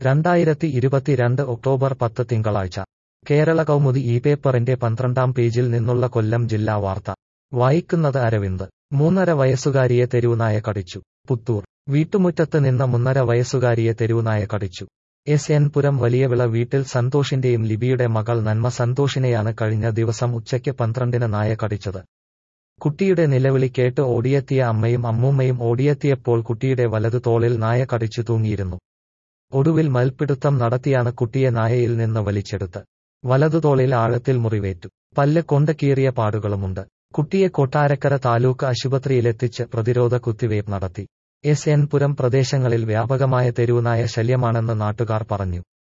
രണ്ടായിരത്തി ഇരുപത്തിരണ്ട് ഒക്ടോബർ പത്ത് തിങ്കളാഴ്ച കേരള കൗമുദി ഈ പേപ്പറിന്റെ പന്ത്രണ്ടാം പേജിൽ നിന്നുള്ള കൊല്ലം ജില്ലാ വാർത്ത വായിക്കുന്നത് അരവിന്ദ് മൂന്നര വയസ്സുകാരിയെ തെരുവുനായ കടിച്ചു പുത്തൂർ വീട്ടുമുറ്റത്ത് നിന്ന മൂന്നര വയസ്സുകാരിയെ തെരുവുനായ കടിച്ചു എസ് എൻ പുരം വലിയവിള വീട്ടിൽ സന്തോഷിന്റെയും ലിബിയുടെ മകൾ നന്മ സന്തോഷിനെയാണ് കഴിഞ്ഞ ദിവസം ഉച്ചയ്ക്ക് പന്ത്രണ്ടിന് നായ കടിച്ചത് കുട്ടിയുടെ നിലവിളി കേട്ട് ഓടിയെത്തിയ അമ്മയും അമ്മൂമ്മയും ഓടിയെത്തിയപ്പോൾ കുട്ടിയുടെ വലതു തോളിൽ നായ കടിച്ചു തൂങ്ങിയിരുന്നു ഒടുവിൽ മൽപ്പിടുത്തം നടത്തിയാണ് കുട്ടിയെ നായയിൽ നിന്ന് വലിച്ചെടുത്ത് വലതുതോളിൽ ആഴത്തിൽ മുറിവേറ്റു പല്ല് കൊണ്ട് കീറിയ പാടുകളുമുണ്ട് കുട്ടിയെ കൊട്ടാരക്കര താലൂക്ക് ആശുപത്രിയിലെത്തിച്ച് പ്രതിരോധ കുത്തിവയ്പ് നടത്തി എസ് എൻ പുരം പ്രദേശങ്ങളിൽ വ്യാപകമായ തെരുവുനായ ശല്യമാണെന്ന് നാട്ടുകാർ പറഞ്ഞു